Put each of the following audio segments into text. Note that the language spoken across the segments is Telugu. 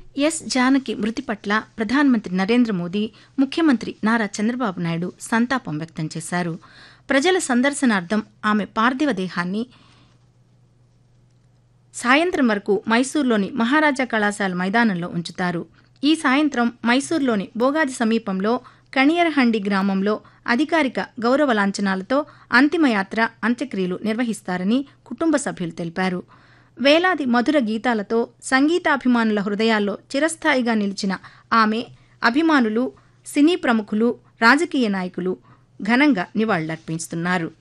ఎస్ జానకి మృతి పట్ల ప్రధానమంత్రి నరేంద్ర మోదీ ముఖ్యమంత్రి నారా చంద్రబాబు నాయుడు సంతాపం వ్యక్తం చేశారు ప్రజల సందర్శనార్థం ఆమె పార్థివ దేహాన్ని సాయంత్రం వరకు మైసూర్లోని మహారాజా కళాశాల మైదానంలో ఉంచుతారు ఈ సాయంత్రం మైసూర్లోని బోగాది సమీపంలో కణియరహండి గ్రామంలో అధికారిక గౌరవ లాంఛనాలతో అంతిమయాత్ర అంత్యక్రియలు నిర్వహిస్తారని కుటుంబ సభ్యులు తెలిపారు వేలాది మధుర గీతాలతో సంగీతాభిమానుల హృదయాల్లో చిరస్థాయిగా నిలిచిన ఆమె అభిమానులు సినీ ప్రముఖులు రాజకీయ నాయకులు ఘనంగా నివాళులర్పిస్తున్నారు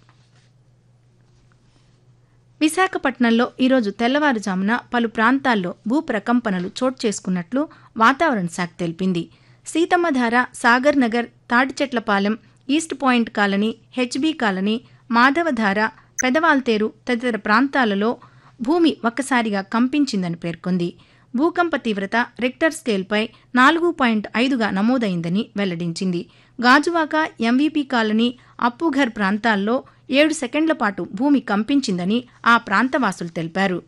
విశాఖపట్నంలో ఈరోజు తెల్లవారుజామున పలు ప్రాంతాల్లో భూప్రకంపనలు చోటు చేసుకున్నట్లు వాతావరణ శాఖ తెలిపింది Seethammadhara Sagar Nagar Tatichetlapalem east point colony HB colony Madhavadhara Pedawaltair తదితర ప్రాంతాలలో భూమి ఒక్కసారిగా కంపించిందని పేర్కొంది భూకంప తీవ్రత రెక్టర్ స్కేల్పై నాలుగు పాయింట్ ఐదుగా నమోదైందని వెల్లడించింది గాజువాక ఎంవీపీ కాలనీ అప్పుఘర్ ప్రాంతాల్లో ఏడు సెకండ్ల పాటు భూమి కంపించిందని ఆ ప్రాంతవాసులు తెలిపారు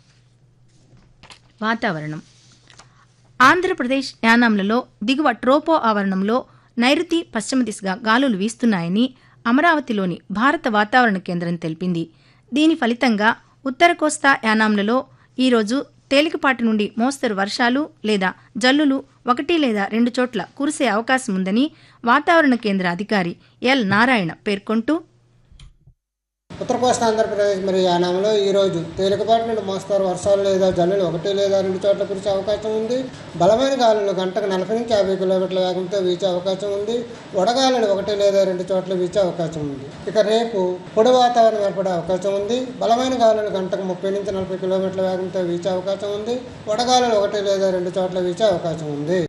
వాతావరణం ఆంధ్రప్రదేశ్ యానాంలలో దిగువ ట్రోపో ఆవరణంలో నైరుతి పశ్చిమ దిశగా గాలులు వీస్తున్నాయని అమరావతిలోని భారత వాతావరణ కేంద్రం తెలిపింది దీని ఫలితంగా ఉత్తర కోస్తా యానాంలలో ఈరోజు తేలికపాటి నుండి మోస్తరు వర్షాలు లేదా జల్లులు ఒకటి లేదా రెండు చోట్ల కురిసే అవకాశం ఉందని వాతావరణ కేంద్ర అధికారి ఎల్ నారాయణ పేర్కొంటూ ఉత్తర కోస్తా ఆంధ్రప్రదేశ్ మరియు యానాంలో ఈరోజు తేలికపాటి నుండి మోస్తారు వర్షాలు లేదా జల్లులు ఒకటి లేదా రెండు చోట్ల కురిసే అవకాశం ఉంది బలమైన గాలులు గంటకు నలభై నుంచి యాభై కిలోమీటర్ల వేగంతో వీచే అవకాశం ఉంది వడగాలులు ఒకటి లేదా రెండు చోట్ల వీచే అవకాశం ఉంది ఇక రేపు పొడి వాతావరణం ఏర్పడే అవకాశం ఉంది బలమైన గాలులు గంటకు ముప్పై నుంచి నలభై కిలోమీటర్ల వేగంతో వీచే అవకాశం ఉంది వడగాలులు ఒకటి లేదా రెండు చోట్ల వీచే అవకాశం ఉంది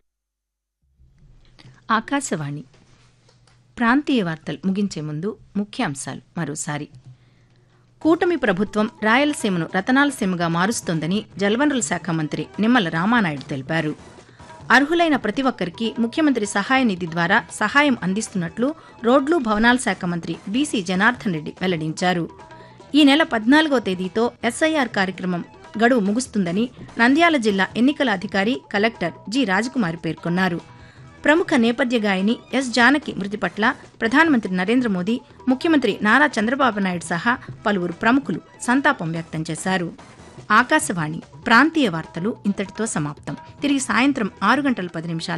ఆకాశవాణి ప్రాంతీయ వార్తలు ముగించే ముందు ముఖ్యాంశాలు మరోసారి కూటమి ప్రభుత్వం రాయలసీమను రతనాలసీమగా మారుస్తోందని జలవనరుల శాఖ మంత్రి నిమ్మల రామానాయుడు తెలిపారు అర్హులైన ప్రతి ఒక్కరికి ముఖ్యమంత్రి సహాయ నిధి ద్వారా సహాయం అందిస్తున్నట్లు రోడ్లు భవనాల శాఖ మంత్రి బీసీ జనార్దన్ రెడ్డి వెల్లడించారు ఈ నెల పద్నాలుగో తేదీతో ఎస్ఐఆర్ కార్యక్రమం గడువు ముగుస్తుందని నంద్యాల జిల్లా ఎన్నికల అధికారి కలెక్టర్ జి రాజకుమారి పేర్కొన్నారు ప్రముఖ నేపథ్య గాయని ఎస్ జానకి మృతి పట్ల ప్రధానమంత్రి నరేంద్ర మోదీ ముఖ్యమంత్రి నారా చంద్రబాబు నాయుడు సహా పలువురు ప్రముఖులు సంతాపం వ్యక్తం చేశారు ఆకాశవాణి ప్రాంతీయ వార్తలు ఇంతటితో సమాప్తం తిరిగి సాయంత్రం ఆరు గంటల పది నిమిషాల